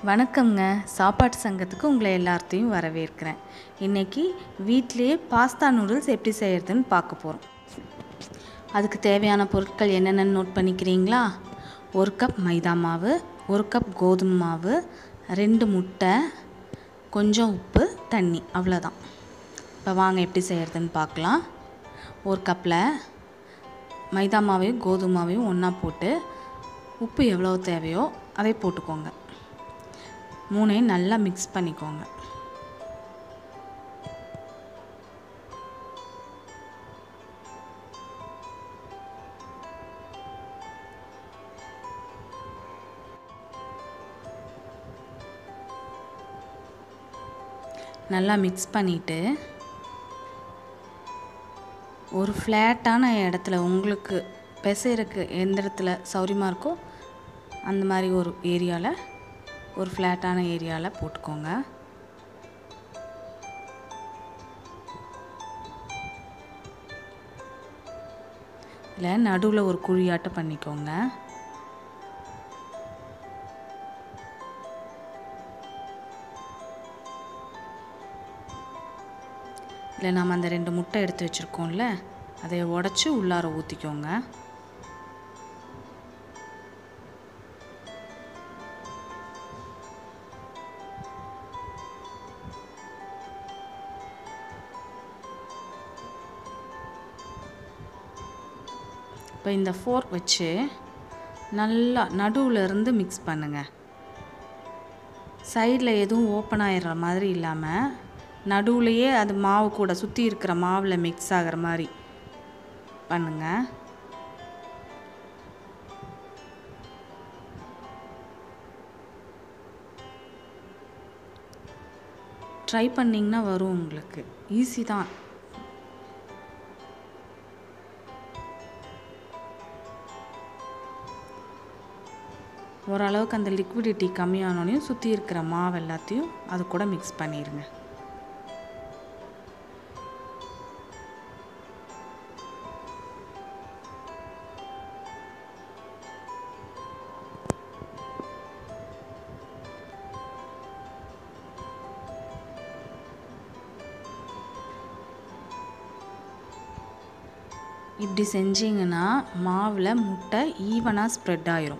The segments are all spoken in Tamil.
வணக்கங்க சாப்பாட்டு சங்கத்துக்கு உங்களை எல்லாத்தையும் வரவேற்கிறேன் இன்றைக்கி வீட்டிலேயே பாஸ்தா நூடுல்ஸ் எப்படி செய்கிறதுன்னு பார்க்க போகிறோம் அதுக்கு தேவையான பொருட்கள் என்னென்னு நோட் பண்ணிக்கிறீங்களா ஒரு கப் மைதா மாவு ஒரு கப் கோதுமை மாவு ரெண்டு முட்டை கொஞ்சம் உப்பு தண்ணி அவ்வளோதான் இப்போ வாங்க எப்படி செய்கிறதுன்னு பார்க்கலாம் ஒரு கப்பில் மைதா மாவையும் கோதுமை மாவையும் ஒன்றா போட்டு உப்பு எவ்வளோ தேவையோ அதை போட்டுக்கோங்க மூணையும் நல்லா மிக்ஸ் பண்ணிக்கோங்க நல்லா மிக்ஸ் பண்ணிவிட்டு ஒரு ஃப்ளாட்டான இடத்துல உங்களுக்கு பிசைறக்கு எந்த இடத்துல சௌரியமாக இருக்கோ அந்த மாதிரி ஒரு ஏரியாவில் ஒரு ஃப்ளாட்டான ஏரியாவில் போட்டுக்கோங்க இதில் நடுவில் ஒரு குழியாட்டம் பண்ணிக்கோங்க இதில் நாம் அந்த ரெண்டு முட்டை எடுத்து வச்சுருக்கோம்ல அதை உடச்சி உள்ளார ஊற்றிக்கோங்க இப்போ இந்த ஃபோர்க் வச்சு நல்லா நடுவில் இருந்து மிக்ஸ் பண்ணுங்கள் சைடில் எதுவும் ஓப்பன் ஆகிடுற மாதிரி இல்லாமல் நடுவுலையே அது மாவு கூட சுற்றி இருக்கிற மாவில் மிக்ஸ் ஆகிற மாதிரி பண்ணுங்கள் ட்ரை பண்ணிங்கன்னா வரும் உங்களுக்கு ஈஸி தான் ஓரளவுக்கு அந்த லிக்விடிட்டி கம்மியானோனையும் சுற்றி இருக்கிற மாவு எல்லாத்தையும் அது கூட மிக்ஸ் பண்ணிடுங்க இப்படி செஞ்சீங்கன்னா மாவில் முட்டை ஈவனாக ஸ்ப்ரெட் ஆயிரும்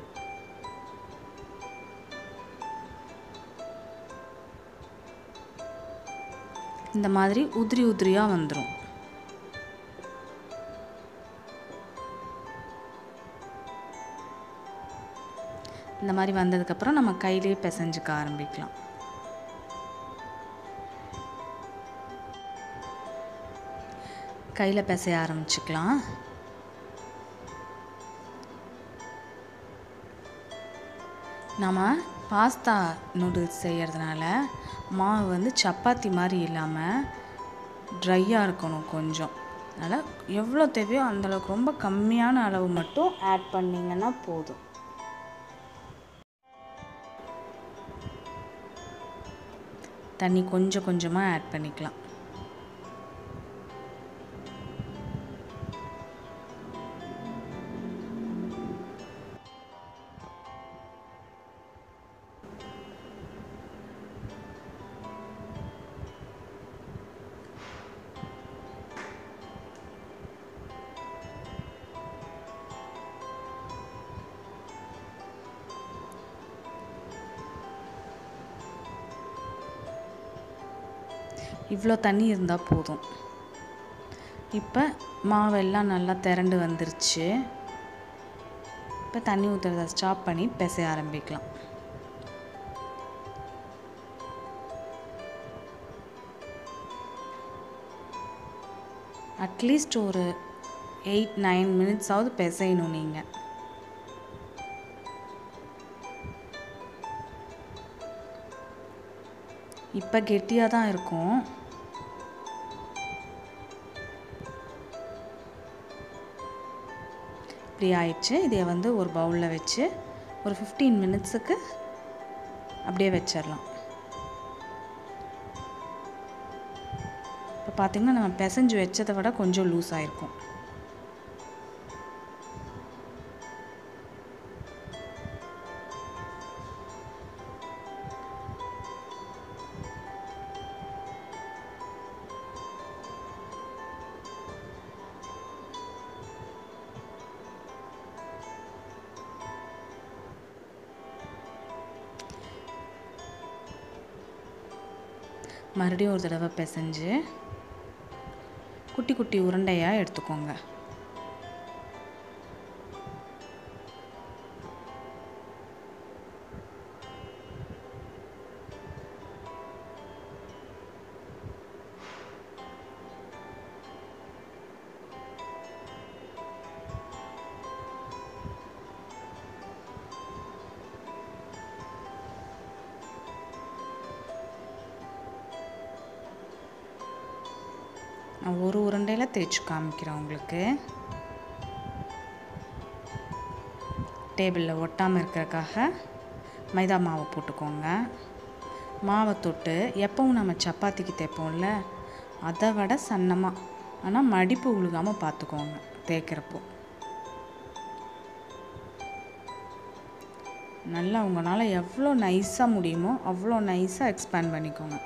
இந்த மாதிரி உதிரி உதிரியாக வந்துடும் இந்த மாதிரி வந்ததுக்கப்புறம் நம்ம கையிலே பிசைஞ்சுக்க ஆரம்பிக்கலாம் கையில் பிசைய ஆரம்பிச்சுக்கலாம் நம்ம பாஸ்தா நூடுல்ஸ் செய்கிறதுனால மாவு வந்து சப்பாத்தி மாதிரி இல்லாமல் ட்ரையாக இருக்கணும் கொஞ்சம் அதனால் எவ்வளோ தேவையோ அந்தளவுக்கு ரொம்ப கம்மியான அளவு மட்டும் ஆட் பண்ணிங்கன்னா போதும் தண்ணி கொஞ்சம் கொஞ்சமாக ஆட் பண்ணிக்கலாம் இவ்வளோ தண்ணி இருந்தால் போதும் இப்போ மாவெல்லாம் நல்லா திரண்டு வந்துருச்சு இப்போ தண்ணி ஊற்றுறத ஸ்டாப் பண்ணி பிசைய ஆரம்பிக்கலாம் அட்லீஸ்ட் ஒரு எயிட் நைன் மினிட்ஸாவது பிசையணும் நீங்கள் இப்போ கெட்டியாக தான் இருக்கும் இப்படி ஆயிடுச்சு இதை வந்து ஒரு பவுலில் வச்சு ஒரு ஃபிஃப்டீன் மினிட்ஸுக்கு அப்படியே வச்சிடலாம் இப்போ பார்த்திங்கன்னா நம்ம பிசைஞ்சு வச்சதை விட கொஞ்சம் லூஸ் ஆகிருக்கும் மறுபடியும் ஒரு தடவை பிசைஞ்சு குட்டி குட்டி உருண்டையாக எடுத்துக்கோங்க நான் ஒரு உருண்டையில் தேய்ச்சி காமிக்கிறேன் உங்களுக்கு டேபிளில் ஒட்டாமல் இருக்கிறக்காக மைதா மாவு போட்டுக்கோங்க மாவை தொட்டு எப்பவும் நம்ம சப்பாத்திக்கு தேய்ப்போம்ல அதை விட சன்னமாக ஆனால் மடிப்பு உழுகாமல் பார்த்துக்கோங்க தேய்க்கிறப்போ நல்லா உங்களால் எவ்வளோ நைஸாக முடியுமோ அவ்வளோ நைஸாக எக்ஸ்பேண்ட் பண்ணிக்கோங்க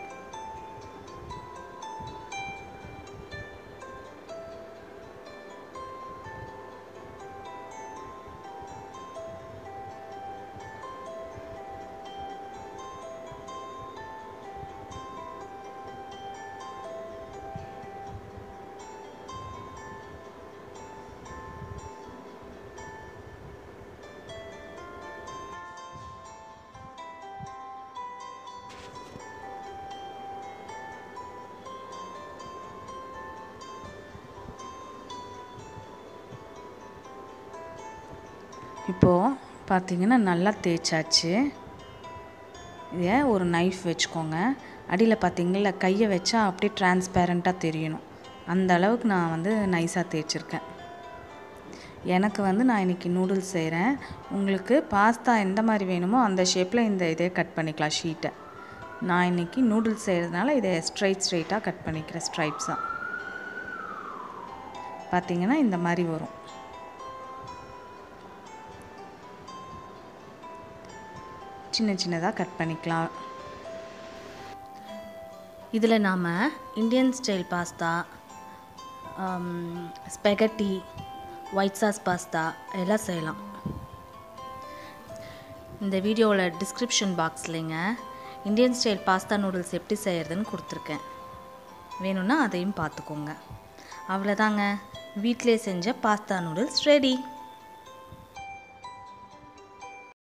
இப்போது பார்த்தீங்கன்னா நல்லா தேய்ச்சாச்சு இதை ஒரு நைஃப் வச்சுக்கோங்க அடியில் பார்த்தீங்களா கையை வச்சா அப்படியே டிரான்ஸ்பேரண்ட்டாக தெரியணும் அந்த அளவுக்கு நான் வந்து நைஸாக தேய்ச்சிருக்கேன் எனக்கு வந்து நான் இன்றைக்கி நூடுல்ஸ் செய்கிறேன் உங்களுக்கு பாஸ்தா எந்த மாதிரி வேணுமோ அந்த ஷேப்பில் இந்த இதே கட் பண்ணிக்கலாம் ஷீட்டை நான் இன்றைக்கி நூடுல்ஸ் செய்கிறதுனால இதை ஸ்ட்ரைட் ஸ்ட்ரைட்டாக கட் பண்ணிக்கிறேன் ஸ்ட்ரைப்ஸாக பார்த்தீங்கன்னா இந்த மாதிரி வரும் சின்ன சின்னதாக கட் பண்ணிக்கலாம் இதில் நாம் Indian style pasta spaghetti white sauce pasta எல்லாம் செய்யலாம் இந்த வீடியோவில் டிஸ்கிரிப்ஷன் பாக்ஸ்லைங்க இந்தியன் ஸ்டைல் பாஸ்தா நூடுல்ஸ் எப்படி செய்கிறதுன்னு கொடுத்துருக்கேன் வேணும்னா அதையும் பார்த்துக்கோங்க அவ்வளோதாங்க வீட்டிலே செஞ்ச பாஸ்தா நூடுல்ஸ் ரெடி